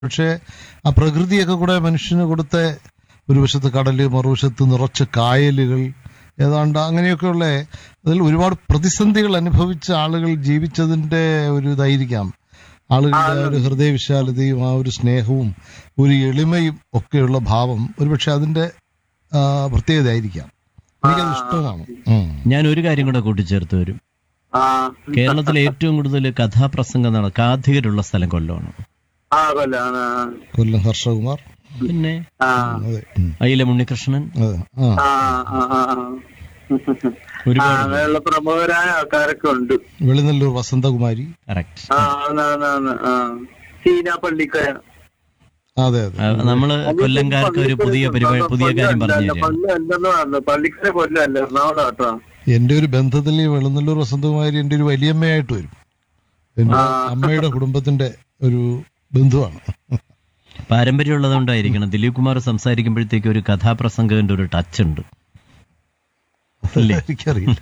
പക്ഷേ ആ പ്രകൃതിയൊക്കെ കൂടെ മനുഷ്യന് കൊടുത്ത ഒരു വശത്ത് കടല് മറുവശത്ത് നിറച്ച കായലുകൾ ഏതാണ്ട് അങ്ങനെയൊക്കെയുള്ള അതിൽ ഒരുപാട് പ്രതിസന്ധികൾ അനുഭവിച്ച ആളുകൾ ജീവിച്ചതിന്റെ ഒരു ഇതായിരിക്കാം ആളുകളുടെ ആ ഒരു ഹൃദയവിശാലതയും ആ ഒരു സ്നേഹവും ഒരു എളിമയും ഒക്കെയുള്ള ഭാവം ഒരുപക്ഷെ അതിന്റെ ആ, പ്രത്യേകതയായിരിക്കാം എനിക്കത് ഇഷ്ടമാണ് ഉം. ഞാൻ ഒരു കാര്യം കൂടെ കൂട്ടിച്ചേർത്ത് വരും ആ കേരളത്തിലെ ഏറ്റവും കൂടുതൽ കഥാപ്രസംഗം നട കാഥികരുള്ള സ്ഥലം കൊല്ലമാണ് ആ കൊല്ലാണ് കൊല്ലം ഹർഷകുമാർ പിന്നെ ആ അതെ ഉം. അയിലെ ഉണ്ണികൃഷ്ണൻ അതെ ആ ആ ആ ആ ആ. ആ, ഒരുപാട് അങ്ങനെയുള്ള പ്രമുഖരായ ആൾക്കാരൊക്കെ ഉണ്ട് വെളിനല്ലൂർ വസന്തകുമാരി കറക്റ്റ് ആ ആണ്, ആണ്, ആണ്, ആ സീന പള്ളിക്കര അതെ അതെ നമ്മള് കൊല്ലംകാർക്ക് ഒരു പുതിയ പരിപാടി പുതിയ കാര്യം പറഞ്ഞു തരാം പള്ളി എന്തെന്ന് പറഞ്ഞു പള്ളിക്കര കൊല്ലല്ല എറണാകുളം കേട്ടോ എന്റെ ഒരു ബന്ധത്തിൽ ഈ വെളുന്നല്ലൂർ വസന്തകുമാരി എന്റെ ഒരു വലിയമ്മയായിട്ട് വരും എന്റെ അമ്മയുടെ കുടുംബത്തിന്റെ ഒരു ബന്ധുവാണ് പാരമ്പര്യം ഉള്ളതുകൊണ്ടായിരിക്കണം ദിലീപ് കുമാർ സംസാരിക്കുമ്പോഴത്തേക്ക് ഒരു കഥാപ്രസംഗത്തിന്റെ ഒരു ടച്ച് ഉണ്ട് അല്ലേ എനിക്കറിയില്ല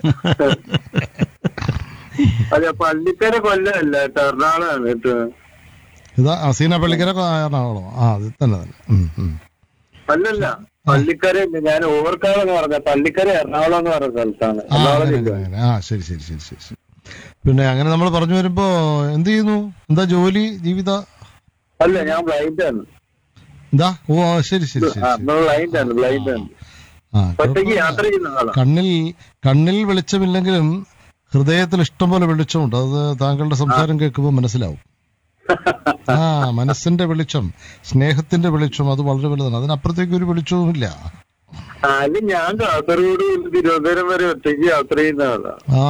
അതെ പള്ളിക്കര കൊല്ലല്ല കേട്ടോ എറണാകുളമാണ് കേട്ടോ ഇതാ അസീന പള്ളിക്കര എറണാകുളം ആ അത് തന്നെ തന്നെ ഉം, ഉം. അല്ലല്ല പള്ളിക്കര ഞാൻ ഓവർക്കാട് എന്ന് പറഞ്ഞ പള്ളിക്കര എറണാകുളം എന്ന് പറഞ്ഞ സ്ഥലത്താണ് ആ എറണാകുളം അങ്ങനെ ജില്ല അങ്ങനെ ആ ശരി ശരി ശരി ശരി ശരി പിന്നെ അങ്ങനെ നമ്മൾ പറഞ്ഞു വരുമ്പോ എന്ത് ചെയ്യുന്നു എന്താ ജോലി ജീവിത അല്ല ഞാൻ ബ്ലൈൻഡ് ആണ് എന്താ ഓ ആ, ശരി ശരി ശരി ആ ശരി ബ്ലൈൻഡ് ആണ് ബ്ലൈൻഡ് ആണ് ആ ഒറ്റയ്ക്ക് യാത്ര ചെയ്യുന്ന ആളാണ് കണ്ണിൽ കണ്ണിൽ വെളിച്ചമില്ലെങ്കിലും ഹൃദയത്തിൽ ഇഷ്ടംപോലെ വെളിച്ചമുണ്ട് അത് താങ്കളുടെ സംസാരം കേൾക്കുമ്പോൾ മനസ്സിലാവും ആ മനസ്സിന്റെ വെളിച്ചം സ്നേഹത്തിന്റെ വെളിച്ചം അത് വളരെ വലുതാണ് അതിനപ്പുറത്തേക്ക് ഒരു വെളിച്ചവുമില്ല ആ, അല്ല ഞാൻ കാസർഗോഡ് മുതൽ തിരുവനന്തപുരം വരെ ഒറ്റയ്ക്ക് യാത്ര ചെയ്യുന്ന ആളാണ് ആ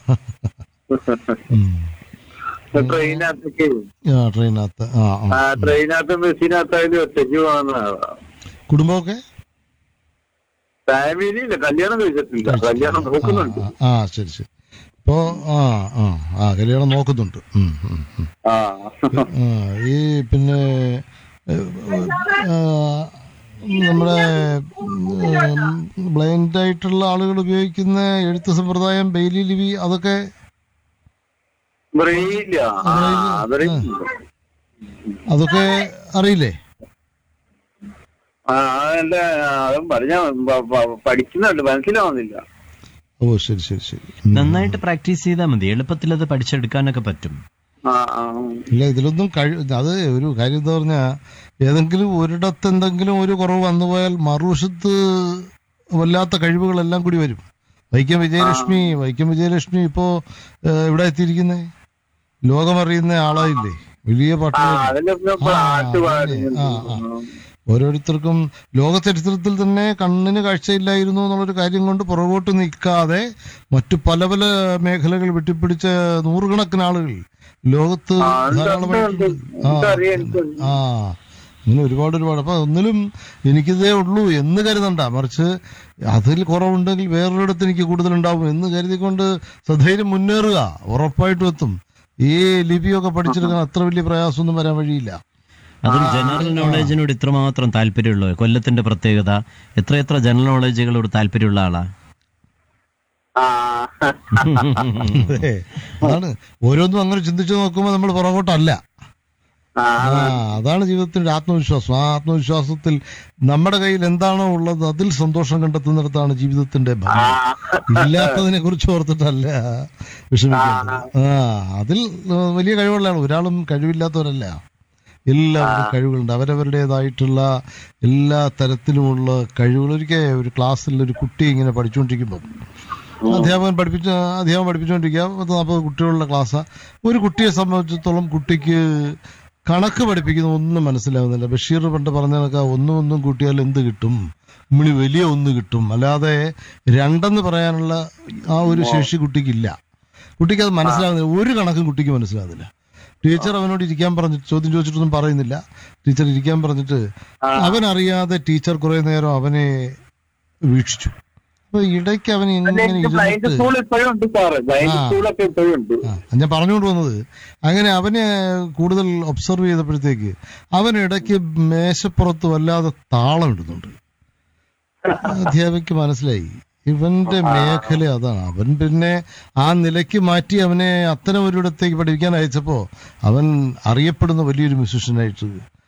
ഉം. ട്രെയിനകത്തൊക്കെ ആ ട്രെയിനകത്ത് ആ ആ ആ ട്രെയിനകത്തും ബസ്സിനകത്തായാലും ഒറ്റയ്ക്ക് പോകുന്ന ആളാണ് കുടുംബമൊക്കെ ഫാമിലി ഇല്ല കല്യാണം കഴിച്ചിട്ടില്ല കല്യാണം നോക്കുന്നുണ്ട് ആ, ആ ശരി ശരി ഇപ്പോ ആ ആ ആ കല്യാണം നോക്കുന്നുണ്ട് ഉം, ഉം, ഉം. ആ ആ, ഈ പിന്നെ ആ, നമ്മുടെ ബ്ലൈൻഡ് ആയിട്ടുള്ള ആളുകൾ ഉപയോഗിക്കുന്ന എഴുത്ത് സമ്പ്രദായം ബെയിലി ലിപി അതൊക്കെ ബ്രെയിനില്ല ആ ബ്രെയിനില്ല അതൊക്കെ അറിയില്ലേ ആ അല്ല അതും പറഞ്ഞ പഠിക്കുന്നുണ്ട് മനസ്സിലാവുന്നില്ല ഓ ശരി ശരി ശരി ഉം. നന്നായിട്ട് പ്രാക്ടീസ് ചെയ്താൽ മതി എളുപ്പത്തിൽ അത് പഠിച്ചെടുക്കാനൊക്കെ പറ്റും ആ ആ ഇല്ല ഇതിലൊന്നും കഴി അത് ഒരു കാര്യം എന്താ പറഞ്ഞാ ഏതെങ്കിലും ഒരിടത്ത് എന്തെങ്കിലും ഒരു കുറവ് വന്നു പോയാൽ മറുവശത്ത് വല്ലാത്ത കഴിവുകളെല്ലാം കൂടി വരും വൈക്കം വിജയലക്ഷ്മി വൈക്കം വിജയലക്ഷ്മി ഇപ്പോ ഏഹ്, ഇവിടെ എത്തിയിരിക്കുന്നേ ലോകമറിയുന്ന ആളായില്ലേ വലിയ ആ പാട്ടുകാരി അതിലൊക്കെ ആ, പാട്ട് അതന്നെ. ആ, ആ. പാടുന്നുണ്ട് ഓരോരുത്തർക്കും ലോക ചരിത്രത്തിൽ തന്നെ കണ്ണിന് കാഴ്ചയില്ലായിരുന്നു എന്നുള്ളൊരു കാര്യം കൊണ്ട് പുറകോട്ട് നിൽക്കാതെ മറ്റു പല പല മേഖലകൾ വെട്ടിപ്പിടിച്ച നൂറുകണക്കിന് ആളുകൾ ലോകത്ത് ആ, ഉണ്ട്, ധാരാളമായിട്ടുണ്ട് ഉണ്ട്, ഉണ്ട്. എനിക്കറിയാം, എനിക്കുണ്ട്. ആ അങ്ങനെ ഒരുപാട് ഒരുപാട് അപ്പൊ ഒന്നിലും എനിക്കിതേ ഉള്ളൂ എന്ന് കരുതണ്ട മറിച്ച് അതിൽ കുറവുണ്ടെങ്കിൽ വേറൊരിടത്ത് എനിക്ക് കൂടുതലുണ്ടാവും എന്ന് കരുതിക്കൊണ്ട് സധൈര്യം മുന്നേറുക ഉറപ്പായിട്ടും എത്തും ഈ ലിപിയൊക്കെ പഠിച്ചെടുക്കാൻ അത്ര വലിയ പ്രയാസമൊന്നും വരാൻ വഴിയില്ല അതും ജനറൽ നോളേജിനോട് ഇത്രമാത്രം താല്പര്യമുള്ളത് കൊല്ലത്തിന്റെ പ്രത്യേകത എത്ര എത്ര ജനറൽ നോളേജുകളോട് താല്പര്യമുള്ള ആളാ ആ അതെ. അതാണ് ഓരോന്നും അങ്ങനെ ചിന്തിച്ചു നോക്കുമ്പോൾ നമ്മൾ പുറകോട്ടല്ല ആ ആ അതാണ് ജീവിതത്തിന്റെ ആത്മവിശ്വാസം ആ ആത്മവിശ്വാസത്തിൽ നമ്മുടെ കയ്യിൽ എന്താണോ ഉള്ളത് അതിൽ സന്തോഷം കണ്ടെത്തുന്നിടത്താണ് ജീവിതത്തിന്റെ ഭംഗി ഇല്ലാത്തതിനെ കുറിച്ച് ഓർത്തിട്ടല്ല വിഷമിക്കേണ്ടത് ആ അതിൽ ഏഹ്, വലിയ കഴിവുള്ളതാണ് ഒരാളും കഴിവില്ലാത്തവരല്ല എല്ലാവർക്കും കഴിവുകളുണ്ട് അവരവരുടേതായിട്ടുള്ള എല്ലാ തരത്തിലുമുള്ള കഴിവുകൾ ഒരിക്കൽ ഒരു ക്ലാസ്സിൽ ഒരു കുട്ടി ഇങ്ങനെ പഠിച്ചുകൊണ്ടിരിക്കുമ്പോൾ അധ്യാപകൻ പഠിപ്പിച്ച അധ്യാപകൻ പഠിപ്പിച്ചുകൊണ്ടിരിക്കുക പത്ത് നാൽപ്പത് കുട്ടികളുടെ ക്ലാസ് ഒരു കുട്ടിയെ സംബന്ധിച്ചിടത്തോളം കുട്ടിക്ക് കണക്ക് പഠിപ്പിക്കുന്ന ഒന്നും മനസ്സിലാവുന്നില്ല ബഷീർ പണ്ട് പറഞ്ഞ കണക്ക് ഒന്നും ഒന്നും കൂട്ടിയാൽ എന്ത് കിട്ടും ഇമ്മിണി വലിയ ഒന്ന് കിട്ടും അല്ലാതെ രണ്ടെന്ന് പറയാനുള്ള ആ ഒരു ശേഷി കുട്ടിക്കില്ല കുട്ടിക്ക് അത് മനസ്സിലാവുന്നില്ല ഒരു കണക്കും കുട്ടിക്ക് മനസ്സിലാവുന്നില്ല ടീച്ചർ അവനോട് ഇരിക്കാൻ പറഞ്ഞിട്ട് ചോദ്യം ചോദിച്ചിട്ടൊന്നും പറയുന്നില്ല ടീച്ചർ ഇരിക്കാൻ പറഞ്ഞിട്ട് അവൻ അറിയാതെ ടീച്ചർ കുറെ നേരം അവനെ വീക്ഷിച്ചു അപ്പൊ ഇടയ്ക്ക് അവൻ ഇങ്ങനെ ബ്ലൈൻഡ് ഇരുന്നിട്ട് സ്കൂൾ ഇപ്പോഴും ഉണ്ട് സാറ് ബ്ലൈൻഡ് ആ. സ്കൂളൊക്കെ ഇപ്പോഴും ഉണ്ട് ആ, ഞാൻ പറഞ്ഞുകൊണ്ട് വന്നത് അങ്ങനെ അവനെ കൂടുതൽ ഒബ്സർവ് ചെയ്തപ്പോഴത്തേക്ക് അവൻ ഇടയ്ക്ക് മേശപ്പുറത്ത് വല്ലാതെ താളം ഇടുന്നുണ്ട് അധ്യാപിക്ക് മനസ്സിലായി ഇവന്റെ മേഖല അതാണ് അവൻ പിന്നെ ആ നിലയ്ക്ക് മാറ്റി അവനെ അത്തരം ഒരിടത്തേക്ക് പഠിപ്പിക്കാൻ അയച്ചപ്പോ അവൻ അറിയപ്പെടുന്ന വലിയൊരു മ്യൂസിഷ്യനായിട്ട്